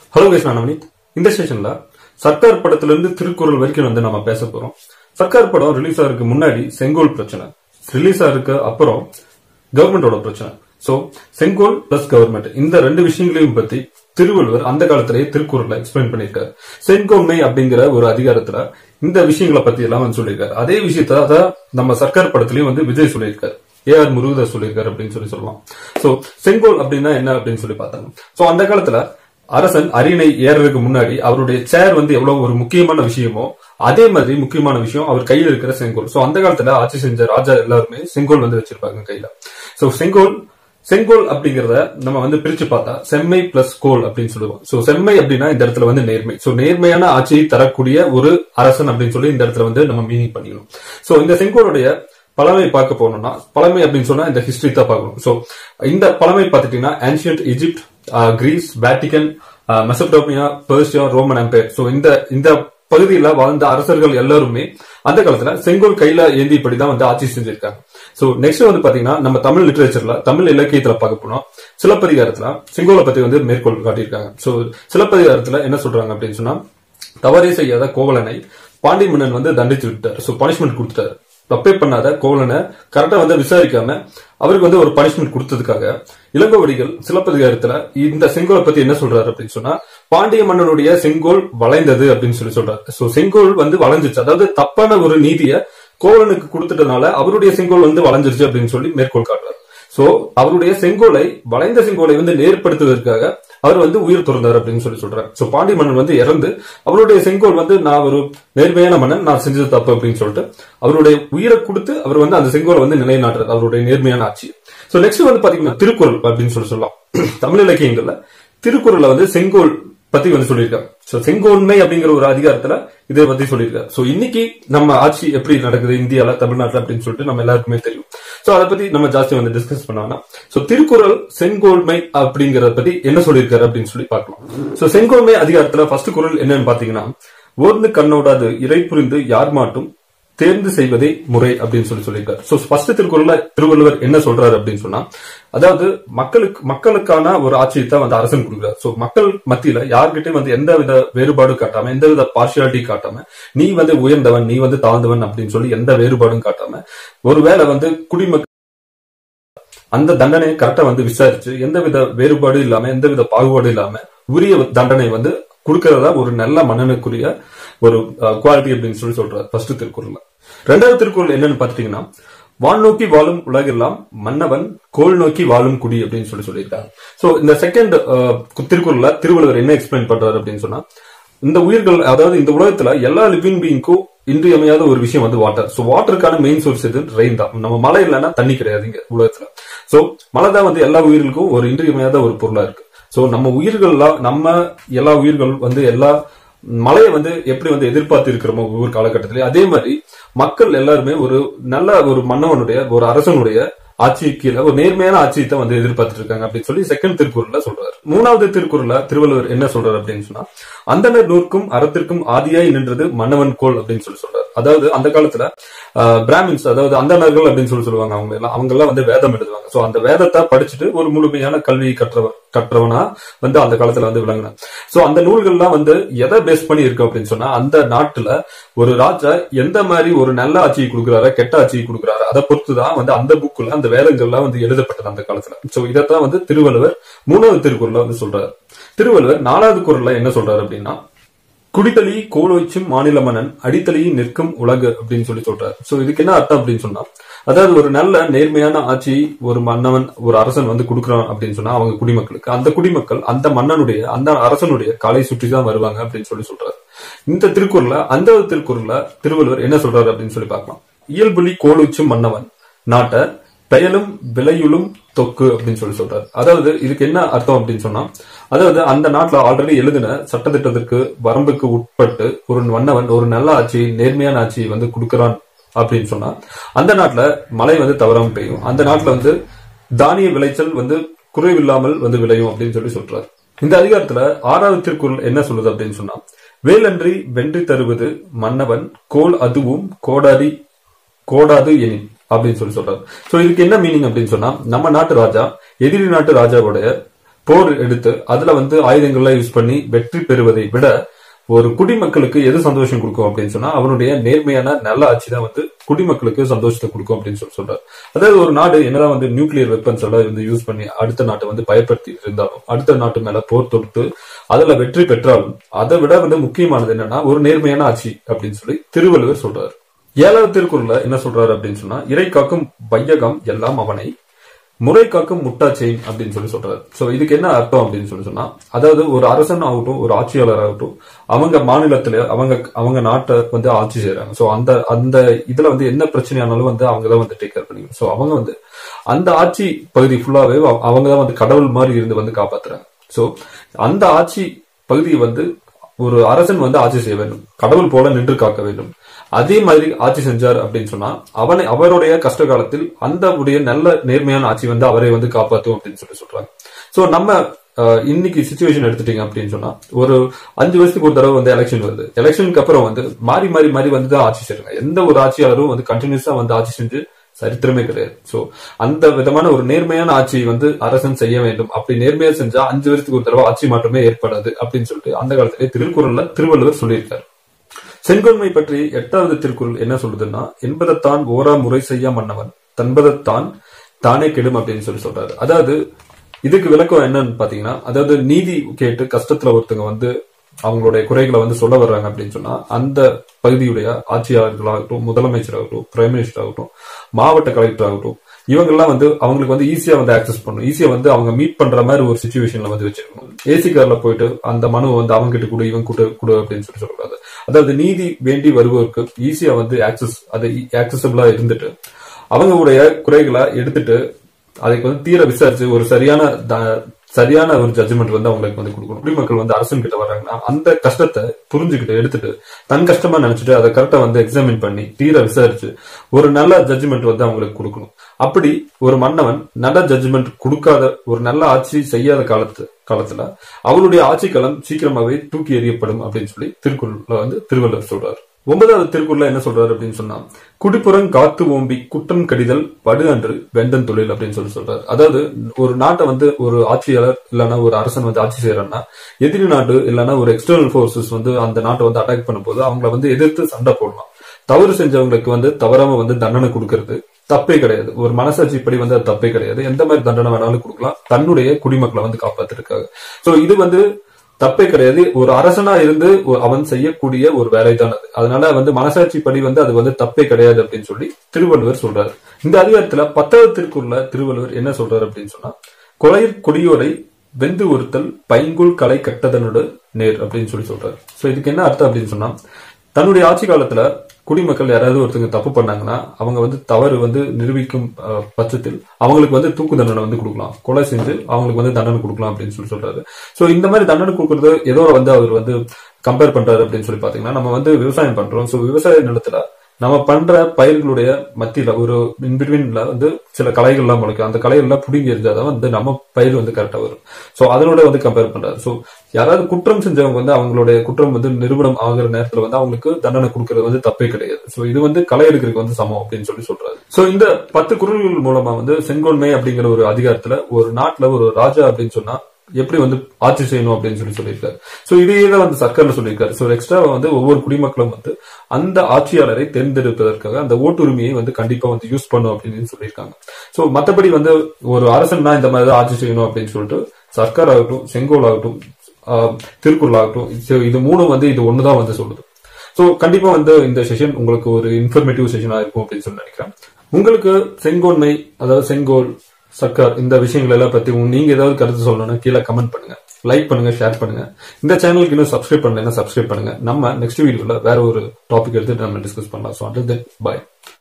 hello guys நான் நவனீத் இந்த ஸ்டேஷன்ல சர்க்கார் படத்துல இருந்து திருக்குறள் வரைக்கும் வந்து நம்ம பேச போறோம் சர்க்கார் படம் ரிலீஸ் ஆகிறதுக்கு முன்னாடி செங்கோல் பிரச்சனை ரிலீஸ் ஆகிறதுக்கு அப்புறம் கவர்மெண்டோட பிரச்சனை சோ செங்கோல் பிளஸ் கவர்மெண்ட் இந்த ரெண்டு விஷயங்களையும் பத்தி திருவள்ளுவர் அந்த காலத்திலேயே திருக்குறள்ல எக்ஸ்பிளைன் பண்ணியிருக்காரு செங்கோன்மை அப்படிங்கிற ஒரு அதிகாரத்துல இந்த விஷயங்களை பத்தி எல்லாம் வந்து சொல்லியிருக்காரு அதே விஷயத்த அத நம்ம சர்க்கார் படத்திலயும் வந்து விஜய் சொல்லியிருக்காரு ஏ ஆர் முருகதாஸ் சொல்லியிருக்காரு அப்படின்னு சொல்லி சொல்லலாம் சோ செங்கோல் அப்படின்னா என்ன அப்படின்னு சொல்லி பார்த்தாங்க சோ அந்த காலத்துல அரசன் அரியணை ஏறதுக்கு முன்னாடி அவருடைய சேர் வந்து எவ்வளவு ஒரு முக்கியமான விஷயமோ அதே மாதிரி முக்கியமான விஷயம் அவர் கையில இருக்கிற செங்கோல் சோ அந்த காலத்துல ஆட்சி செஞ்ச ராஜா எல்லாருமே செங்கோல் வந்து வச்சிருப்பாங்க கையில சோ செங்கோல் செங்கோல் அப்படிங்கறத நம்ம வந்து பிரிச்சு பார்த்தா செம்மை பிளஸ் கோல் அப்படின்னு சொல்லுவோம் சோ செம்மை அப்படின்னா இந்த இடத்துல வந்து நேர்மை சோ நேர்மையான ஆட்சியை தரக்கூடிய ஒரு அரசன் அப்படின்னு சொல்லி இந்த இடத்துல வந்து நம்ம மீனிங் பண்ணிக்கணும் சோ இந்த செங்கோலுடைய பழமை பார்க்க போனோம்னா பழமை அப்படின்னு சொன்னா இந்த ஹிஸ்டரி தான் பார்க்கணும் சோ இந்த பழமை பார்த்துட்டீங்கன்னா ancient Egypt Greece Vatican Mesopotamia Persia Roman empire so இந்த இந்த பகுதியில வாழ்ந்த அரசர்கள் எல்லாருமே அந்த காலத்துல செங்கோல் கையில ஏந்திப்படிதான் வந்து ஆட்சி செஞ்சிருக்காங்க சோ நெக்ஸ்ட் வந்து பாத்தீங்கன்னா நம்ம தமிழ் லிட்டரேச்சர்ல தமிழ் இலக்கியத்துல பார்க்க போனோம் சிலப்பதிகாரத்துல செங்கோலை பத்தி வந்து மேற்கோள் காட்டியிருக்காங்க சோ சிலப்பதிகாரத்துல என்ன சொல்றாங்க அப்படின்னு சொன்னா தவறே செய்யாத கோவலனை பாண்டி மன்னன் வந்து தண்டிச்சு விட்டார் சோ பனிஷ்மெண்ட் கொடுத்துட்டாரு தப்பே பண்ணாத கோவலனை கரெக்டா வந்து விசாரிக்காம அவருக்கு வந்து ஒரு பனிஷ்மெண்ட் கொடுத்ததுக்காக இளங்கோவடிகள் சிலப்பதிகாரத்துல இந்த செங்கோலை பத்தி என்ன சொல்றாரு அப்படின்னு சொன்னா பாண்டிய மன்னனுடைய செங்கோல் வளைந்தது அப்படின்னு சொல்லி சொல்றாரு சோ செங்கோல் வந்து வளைஞ்சிச்சு அதாவது தப்பான ஒரு நீதிய கோவலனுக்கு கொடுத்துட்டனால அவருடைய செங்கோல் வந்து வளைஞ்சிருச்சு அப்படின்னு சொல்லி மேற்கோள் காட்டுறாரு சோ அவருடைய செங்கோலை வளைந்த செங்கோலை வந்து நேர்படுத்துவதற்காக அவர் வந்து உயிர் துறந்தார் அப்படின்னு சொல்லி சொல்றாரு சோ பாண்டி மன்னன் வந்து இறந்து அவருடைய செங்கோல் வந்து நான் ஒரு நேர்மையான மன்னன் நான் செஞ்சது தப்பு அப்படின்னு சொல்லிட்டு அவருடைய உயிரை கொடுத்து அவர் வந்து அந்த செங்கோலை வந்து நிலைநாட்டுறாரு அவருடைய நேர்மையான ஆட்சி சோ நெக்ஸ்ட் வந்து பாத்தீங்கன்னா திருக்குறள் அப்படின்னு சொல்லி சொல்லலாம் தமிழ் இலக்கியங்கள்ல திருக்குறள்ல வந்து செங்கோல் பத்தி வந்து சொல்லியிருக்காரு சோ செங்கோன்மை அப்படிங்கிற ஒரு அதிகாரத்துல இதை பத்தி சொல்லியிருக்காரு சோ இன்னைக்கு நம்ம ஆட்சி எப்படி நடக்குது இந்தியால தமிழ்நாட்டுல அப்படின்னு சொல்லிட்டு நம்ம எல்லாருக்குமே தெரியும் சோ அதை பத்தி நம்ம ஜாஸ்தி வந்து டிஸ்கஸ் பண்ணோம்னா சோ திருக்குறள் செங்கோன்மை அப்படிங்கறத பத்தி என்ன சொல்லியிருக்காரு அப்படின்னு சொல்லி பார்க்கலாம் சோ செங்கோன்மை அதிகாரத்துல ஃபர்ஸ்ட் குரல் என்னன்னு பாத்தீங்கன்னா ஓர்ந்து கண்ணோடாது இறை புரிந்து யார் மாட்டும் தேர்ந்து செய்வதே முறை அப்படின்னு சொல்லி சொல்லியிருக்காரு சோ ஃபர்ஸ்ட் திருக்குறள்ல திருவள்ளுவர் என்ன சொல்றாரு அப்படின்னு சொன்னா அதாவது மக்களுக்கு மக்களுக்கான ஒரு ஆட்சியை தான் வந்து அரசன் கொடுக்குறாரு சோ மக்கள் மத்தியில யார்கிட்டயும் வந்து எந்த வித வேறுபாடு காட்டாம எந்த வித பார்ஷியாலிட்டி காட்டாம நீ வந்து உயர்ந்தவன் நீ வந்து தாழ்ந்தவன் அப்படின்னு சொல்லி எந்த வேறுபாடும் காட்டாம ஒருவேளை வந்து குடிமக்கள் அந்த தண்டனையை கரெக்டா வந்து விசாரிச்சு எந்த வித வேறுபாடு இல்லாம எந்த வித பாகுபாடு இல்லாம உரிய தண்டனை வந்து கொடுக்கறதா ஒரு நல்ல மன்னனுக்குரிய ஒரு குவாலிட்டி அப்படின்னு சொல்லி சொல்றாரு ஃபர்ஸ்ட் திருக்குறள்ல ரெண்டாவது திருக்குறள் என்னன்னு பாத்தீங்கன்னா வான் நோக்கி வாழும் உலகெல்லாம் மன்னவன் கோல் நோக்கி வாழும் குடி அப்படின்னு சொல்லி சொல்லியிருக்காங்க சோ இந்த செகண்ட் திருக்குறள்ல திருவள்ளுவர் என்ன எக்ஸ்பிளைன் பண்றாரு அப்படின்னு சொன்னா இந்த உயிர்கள் அதாவது இந்த உலகத்துல எல்லா லிவிங் பீயிங்க்கும் இன்றியமையாத ஒரு விஷயம் வந்து வாட்டர் சோ வாட்டருக்கான மெயின் சோர்ஸ் எது ரெயின் தான் நம்ம மழை இல்லைன்னா தண்ணி கிடையாது இங்க உலகத்துல சோ மழை தான் வந்து எல்லா உயிர்களுக்கும் ஒரு இன்றியமையாத ஒரு பொருளா இருக்கு சோ நம்ம உயிர்கள்லாம் நம்ம எல்லா உயிர்கள் வந்து எல்லா மழையை வந்து எப்படி வந்து எதிர்பார்த்து இருக்கிறோமோ ஒவ்வொரு காலகட்டத்திலே அதே மாதிரி மக்கள் எல்லாருமே ஒரு நல்ல ஒரு மன்னவனுடைய ஒரு அரசனுடைய ஆட்சி கீழே ஒரு நேர்மையான ஆட்சியை தான் வந்து எதிர்பார்த்துட்டு இருக்காங்க அப்படின்னு சொல்லி செகண்ட் திருக்குறள்ல சொல்றாரு மூணாவது திருக்குறள்ல திருவள்ளுவர் என்ன சொல்றாரு அப்படின்னு சொன்னா அந்தனர் நூற்கும் அறத்திற்கும் ஆதியாய் நின்றது மன்னவன் கோல் அப்படின்னு சொல்லி சொல்றாரு அதாவது அந்த காலத்துல பிராமின்ஸ் அதாவது அந்தனர்கள் அப்படின்னு சொல்லி சொல்லுவாங்க அவங்க எல்லாம் அவங்க எல்லாம் வந்து வேதம் எழுதுவாங்க சோ அந்த வேதத்தை படிச்சுட்டு ஒரு முழுமையான கல்வி கற்றவர் கற்றவனா வந்து அந்த காலத்துல வந்து விளங்கின சோ அந்த நூல்கள்லாம் வந்து எதை பேஸ் பண்ணி இருக்கு அப்படின்னு சொன்னா அந்த நாட்டுல ஒரு ராஜா எந்த மாதிரி ஒரு நல்ல ஆட்சியை கொடுக்குறாரு கெட்ட ஆட்சியை கொடுக்குறாரு அதை பொறுத்துதான் வந்து அந்த புக்குல அந்த வேதங்கள்லாம் வந்து எழுதப்பட்டது அந்த காலத்துல சோ இதைத்தான் வந்து திருவள்ளுவர் மூணாவது திருக்குறள்ல வந்து சொல்றாரு திருவள்ளுவர் நாலாவது குரல்ல என்ன சொல்றாரு அப்படின்னா குடித்தளி கோலோச்சும் மாநில மன்னன் அடித்தளி நிற்கும் உலகு அப்படின்னு சொல்லி சொல்றாரு சோ இதுக்கு என்ன அர்த்தம் அப்படின்னு சொன்னா அதாவது ஒரு நல்ல நேர்மையான ஆட்சி ஒரு மன்னவன் ஒரு அரசன் வந்து கொடுக்குறான் அப்படின்னு சொன்னா அவங்க குடிமக்களுக்கு அந்த குடிமக்கள் அந்த மன்னனுடைய அந்த அரசனுடைய காலை சுற்றி தான் வருவாங்க அப்படின்னு சொல்லி சொல்றாரு இந்த திருக்குறள்ல அந்த திருக்குறள்ல திருவள்ளுவர் என்ன சொல்றாரு அப்படின்னு சொல்லி பார்க்கலாம் இயல்புலி கோலோச்சும் மன்னவன் நாட்டை பெயலும் விலையுளும் தொக்கு அப்படின்னு சொல்லி சொல்றாரு அதாவது இதுக்கு என்ன அர்த்தம் அப்படின்னு சொன்னா அதாவது அந்த நாட்டுல ஆல்ரெடி எழுதின சட்டத்திட்டத்திற்கு வரம்புக்கு உட்பட்டு ஒரு மன்னவன் ஒரு நல்ல ஆட்சி நேர்மையான ஆட்சி வந்து கொடுக்கறான் அப்படின்னு சொன்னா அந்த நாட்டுல மழை வந்து தவறாம பெய்யும் அந்த நாட்டுல வந்து தானிய விளைச்சல் வந்து குறைவில்லாமல் வந்து விளையும் அப்படின்னு சொல்லி சொல்றாரு இந்த அதிகாரத்துல ஆறாவது திருக்குறள் என்ன சொல்லுது அப்படின்னு சொன்னா வேலன்றி வென்றி தருவது மன்னவன் கோல் அதுவும் கோடாதி கோடாது எனின் அப்படின்னு சொல்லி சொல்றாரு சோ இதுக்கு என்ன மீனிங் அப்படின்னு சொன்னா நம்ம நாட்டு ராஜா எதிரி நாட்டு ராஜாவுடைய போர் எடுத்து அதுல வந்து ஆயுதங்கள்லாம் யூஸ் பண்ணி வெற்றி பெறுவதை விட ஒரு குடிமக்களுக்கு எது சந்தோஷம் கொடுக்கும் அப்படின்னு சொன்னா அவனுடைய நேர்மையான நல்ல ஆட்சி தான் வந்து குடிமக்களுக்கு சந்தோஷத்தை கொடுக்கும் அப்படின்னு சொல்லி சொல்றாரு அதாவது ஒரு நாடு என்னதான் வந்து நியூக்ளியர் வெப்பன்ஸ் எல்லாம் வந்து யூஸ் பண்ணி அடுத்த நாட்டை வந்து பயப்படுத்தி இருந்தாலும் அடுத்த நாட்டு மேல போர் தொடுத்து அதுல வெற்றி பெற்றாலும் அதை விட வந்து முக்கியமானது என்னன்னா ஒரு நேர்மையான ஆட்சி அப்படின்னு சொல்லி திருவள்ளுவர் சொல்றாரு ஏழாவது திருக்குறள்ல என்ன சொல்றாரு அப்படின்னு சொன்னா இறை காக்கும் வையகம் எல்லாம் அவனை முறை காக்கும் முட்டா செயின் அப்படின்னு சொல்லி சொல்றாரு சோ இதுக்கு என்ன அர்த்தம் அப்படின்னு சொல்லி சொன்னா அதாவது ஒரு அரசன் ஆகட்டும் ஒரு ஆட்சியாளர் ஆகட்டும் அவங்க மாநிலத்துல அவங்க அவங்க நாட்டை வந்து ஆட்சி செய்யறாங்க சோ அந்த அந்த இதுல வந்து என்ன பிரச்சனையானாலும் வந்து அவங்க தான் வந்து டேக் கேர் பண்ணிக்கணும் சோ அவங்க வந்து அந்த ஆட்சி பகுதி ஃபுல்லாவே அவங்க தான் வந்து கடவுள் மாதிரி இருந்து வந்து காப்பாத்துறாங்க சோ அந்த ஆட்சி பகுதியை வந்து ஒரு அரசன் வந்து ஆட்சி செய்ய வேண்டும் கடவுள் போல நின்று காக்க வேண்டும் அதே மாதிரி ஆட்சி செஞ்சார் அப்படின்னு சொன்னா அவனை அவருடைய கஷ்ட காலத்தில் அந்த உடைய நல்ல நேர்மையான ஆட்சி வந்து அவரை வந்து காப்பாற்றும் அப்படின்னு சொல்லி சொல்றாங்க சோ நம்ம அஹ், இன்னைக்கு சுச்சுவேஷன் எடுத்துட்டீங்க அப்படின்னு சொன்னா ஒரு அஞ்சு வருஷத்துக்கு ஒரு தடவை வந்து எலெக்ஷன் வருது எலெக்ஷனுக்கு அப்புறம் வந்து மாறி மாறி மாறி வந்து தான் ஆட்சி செய்றாங்க எந்த ஒரு ஆட்சியாளரும் வந்து கண்டினியூஸா வந்து ஆட்சி செஞ்சு சரித்திரமே கிடையாது சோ அந்த விதமான ஒரு நேர்மையான ஆட்சி வந்து அரசன் செய்ய வேண்டும் அப்படி நேர்மையா செஞ்சா அஞ்சு வருஷத்துக்கு ஒரு தடவை ஆட்சி மாற்றமே ஏற்படாது அப்படின்னு சொல்லிட்டு அந்த காலத்திலே திருக்குறள்ல திருவள்ளுவர் சொல்லியிருக்காரு செங்கோன்மை பற்றி எட்டாவது திருக்குறள் என்ன சொல்லுதுன்னா என்பதத்தான் ஓரா முறை செய்ய மன்னவன் தன்பதத்தான் தானே கெடும் அப்படின்னு சொல்லி சொல்றாரு அதாவது இதுக்கு விளக்கம் என்னன்னு பாத்தீங்கன்னா அதாவது நீதி கேட்டு கஷ்டத்துல ஒருத்தங்க வந்து அவங்களுடைய குறைகளை வந்து சொல்ல வர்றாங்க அப்படின்னு சொன்னா அந்த பகுதியுடைய ஆட்சியாளர்களாகட்டும் முதலமைச்சராகட்டும் பிரைம் மினிஸ்டர் ஆகட்டும் மாவட்ட கலெக்டர் ஆகட்டும் இவங்கெல்லாம் வந்து அவங்களுக்கு வந்து ஈஸியா வந்து ஆக்சஸ் பண்ணணும் ஈஸியா வந்து அவங்க மீட் பண்ற மாதிரி ஒரு சுச்சுவேஷன்ல வந்து வச்சிருக்கணும் ஏசி கார்ல போயிட்டு அந்த மனுவை வந்து அவங்க கிட்ட கொடு இவங்க கூட கொடு அப்படின்னு சொல்லி சொல்லக்கூடாது அதாவது நீதி வேண்டி வருவோருக்கு ஈஸியா வந்து ஆக்சஸ் அது ஆக்சசபிளா இருந்துட்டு அவங்களுடைய குறைகளை எடுத்துட்டு அதுக்கு வந்து தீர விசாரிச்சு ஒரு சரியான த- சரியான ஒரு ஜட்ஜ்மெண்ட் வந்து அவங்களுக்கு வந்து கொடுக்கணும் குடிமக்கள் வந்து அரசன் கிட்ட வர்றாங்கன்னா அந்த கஷ்டத்தை புரிஞ்சுக்கிட்டு எடுத்துட்டு தன் கஷ்டமா நினைச்சிட்டு அதை கரெக்டா வந்து எக்ஸாமின் பண்ணி தீர விசாரிச்சு ஒரு நல்ல ஜட்ஜ்மெண்ட் வந்து அவங்களுக்கு கொடுக்கணும் அப்படி ஒரு மன்னவன் நல்ல ஜட்ஜ்மெண்ட் கொடுக்காத ஒரு நல்ல ஆட்சி செய்யாத காலத்து காலத்துல அவளுடைய ஆட்சி களம் சீக்கிரமாவே தூக்கி எறியப்படும் அப்படின்னு சொல்லி திருக்குறள்ல வந்து திருவள்ளுவர் சொல்றாரு ஒன்பதாவது திருக்குறள்ல என்ன சொல்றாரு அப்படின்னு சொன்னா குடிப்புறம் காத்து ஓம்பி குற்றம் கடிதல் படு அன்று வெந்தன் தொழில் அப்படின்னு சொல்லி சொல்றாரு அதாவது ஒரு நாட்டை வந்து ஒரு ஆட்சியாளர் இல்லைன்னா ஒரு அரசன் வந்து ஆட்சி செய்யறான்னா எதிரி நாட்டு இல்லைன்னா ஒரு எக்ஸ்டர்னல் ஃபோர்ஸஸ் வந்து அந்த நாட்டை வந்து அட்டாக் பண்ணும்போது அவங்கள வந்து எதிர்த்து சண்டை போடலாம் தவறு செஞ்சவங்களுக்கு வந்து தவறாம வந்து தண்டனை கொடுக்கறது தப்பே கிடையாது ஒரு மனசாட்சிப்படி வந்து அது தப்பே கிடையாது எந்த மாதிரி தண்டனை வேணாலும் கொடுக்கலாம் தன்னுடைய குடிமக்களை வந்து காப்பாத்திருக்காங்க சோ இது வந்து தப்பே கிடையாது ஒரு அரசனா இருந்து ஒ- அவன் செய்யக்கூடிய ஒரு வேலை தான் அது அதனால வந்து மனசாட்சிப்படி வந்து அது வந்து தப்பே கிடையாது அப்படின்னு சொல்லி திருவள்ளுவர் சொல்றாரு இந்த அதிகாரத்துல பத்தாவது திருக்குறள்ல திருவள்ளுவர் என்ன சொல்றாரு அப்படின்னு சொன்னா கொலைர் கொடியோரை வெந்து ஒருத்தல் பைங்குள் கலை கட்டதனோடு நேர் அப்படின்னு சொல்லி சொல்றாரு சோ இதுக்கு என்ன அர்த்தம் அப்படின்னு சொன்னா தன்னுடைய ஆட்சி காலத்துல குடிமக்கள் யாராவது ஒருத்தங்க தப்பு பண்ணாங்கன்னா அவங்க வந்து தவறு வந்து நிரூபிக்கும் அஹ், பட்சத்தில் அவங்களுக்கு வந்து தூக்கு தண்டனை வந்து கொடுக்கலாம் கொலை செஞ்சு அவங்களுக்கு வந்து தண்டனை கொடுக்கலாம் அப்படின்னு சொல்லி சொல்றாரு சோ இந்த மாதிரி தண்டனை கொடுக்கறது ஏதோ வந்து அவர் வந்து கம்பேர் பண்றாரு அப்படின்னு சொல்லி பாத்தீங்கன்னா நம்ம வந்து விவசாயம் பண்றோம் சோ விவசாய நிலத்துல நம்ம பண்ற பயிர்களுடைய மத்தியில ஒரு இன்பிட்வீன்ல வந்து சில களைகள்லாம் முளைக்கும் அந்த களைகள்லாம் புடுங்கி எரிஞ்சாதான் வந்து நம்ம பயிர் வந்து கரெக்டா வரும் சோ அதனோட வந்து கம்பேர் பண்றாரு சோ யாராவது குற்றம் செஞ்சவங்க வந்து அவங்களுடைய குற்றம் வந்து நிரூபணம் ஆகுற நேரத்துல வந்து அவங்களுக்கு தண்டனை கொடுக்கறது வந்து தப்பே கிடையாது சோ இது வந்து களை எடுக்கிறதுக்கு வந்து சமம் அப்படின்னு சொல்லி சொல்றாரு சோ இந்த பத்து குரல்கள் மூலமா வந்து செங்கோன்மை அப்படிங்கிற ஒரு அதிகாரத்துல ஒரு நாட்டுல ஒரு ராஜா அப்படின்னு சொன்னா எப்படி வந்து ஆட்சி செய்யணும் அப்படின்னு சொல்லி சொல்லியிருக்காரு சோ இதையே தான் வந்து சர்க்கார்ல சொல்லியிருக்காரு சோ எக்ஸ்ட்ரா வந்து ஒவ்வொரு குடிமக்களும் வந்து அந்த ஆட்சியாளரை தேர்ந்தெடுப்பதற்காக அந்த ஓட்டுரிமையை வந்து கண்டிப்பா வந்து யூஸ் பண்ணும் அப்படின்னு சொல்லியிருக்காங்க சோ மத்தபடி வந்து ஒரு அரசன்னா இந்த மாதிரி தான் ஆட்சி செய்யணும் அப்படின்னு சொல்லிட்டு சர்க்கார் ஆகட்டும் செங்கோல் ஆகட்டும் ஆஹ், திருக்குறள் ஆகட்டும் இது- இது மூணும் வந்து இது ஒண்ணுதான் வந்து சொல்லுது சோ கண்டிப்பா வந்து இந்த செஷன் உங்களுக்கு ஒரு இன்ஃபர்மேட்டிவ் செஷனா இருக்கும் அப்படின்னு சொல்லி நினைக்கிறேன் உங்களுக்கு செங்கோன்மை அதாவது செங்கோல் சர்க்கார் இந்த விஷயங்கள் எல்லாம் பத்தி உங்க- நீங்க ஏதாவது கருத்து சொல்லணும்னா கீழே கமெண்ட் பண்ணுங்க லைக் பண்ணுங்க ஷேர் பண்ணுங்க இந்த சேனலுக்கு இன்னும் சப்ஸ்கிரைப் பண்ணலைன்னா சப்ஸ்கிரைப் பண்ணுங்க நம்ம நெக்ஸ்ட் வீடியோல வேற ஒரு டாபிக் எடுத்து நம்ம டிஸ்கஸ் பண்ணலாம் ஸோ அண்டர் தென் பாய்